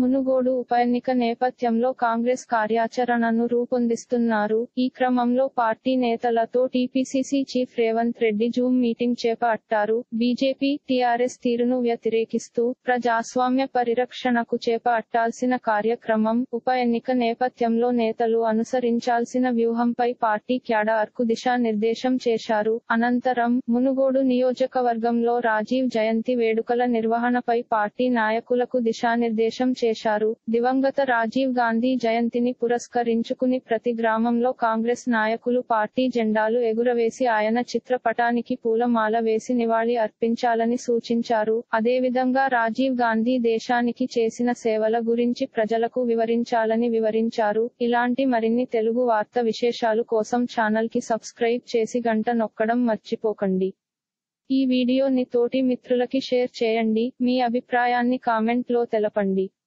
మునుగోడు ఉప ఎన్నిక నేపథ్యంలో కాంగ్రెస్ కార్యాచరణను రూపొందిస్తున్నారు ఈ క్రమంలో పార్టీ నేతలతో TPCC chief Revanth Reddy zoom meeting చేపట్టారు బీజేపీ టీఆర్ఎస్ తీరును వ్యతిరేకిస్తూ ప్రజాస్వామ్య పరిరక్షణకు చేపట్టాల్సిన కార్యక్రమం ఉప ఎన్నిక నేపథ్యంలో నేతలు అనుసరించాల్సిన వ్యూహంపై పార్టీ క్యాడర్ కు దిశానిర్దేశం చేశారు అనంతరం మునుగోడు నియోజకవర్గంలో రాజీవ్ జయంతి వేడుకల నిర్వహణపై పార్టీ నాయకులకు దిశానిర్దేశం చేశారు దివంగత రాజీవ్ గాంధీ జయంతిని పురస్కరించుకుని ప్రతి గ్రామంలో కాంగ్రెస్ నాయకులు పార్టీ జెండాలు ఎగురవేసి ఆయన చిత్రపటానికి పూలమాల వేసి నివాళి అర్పించాలని సూచించారు అదేవిధంగా రాజీవ్ గాంధీ దేశానికి చేసిన సేవల గురించి ప్రజలకు వివరించాలని వివరించారు ఇలాంటి మరిన్ని తెలుగు వార్త విశేషాలు కోసం ఛానల్ కి సబ్స్క్రైబ్ చేసి గంట నొక్కడం మర్చిపోకండి ఈ వీడియోని తోటి మిత్రులకి షేర్ చేయండి మీ అభిప్రాయాన్ని కామెంట్ లో తెలపండి